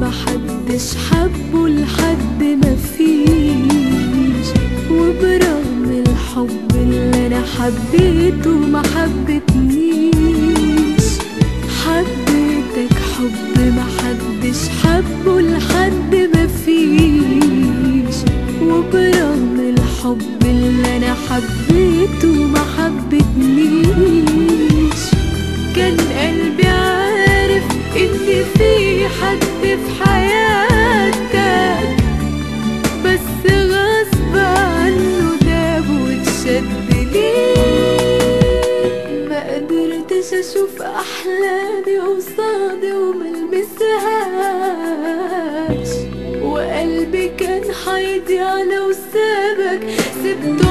محدش حبه لحد ما فيش وبرغم الحب اللي انا حبيته ما حبتنيش حبيتك حب محدش حبه لحد ما فيش وبرغم الحب اللي انا حبيته ما حبتنيش كان قلبي عارف ان في حد في حياتك بس غصب عنه داب واتشد ليه ما قدرتش اشوف احلامي قصادي وملمسهاش وقلبي كان هيضيع لو سابك سبته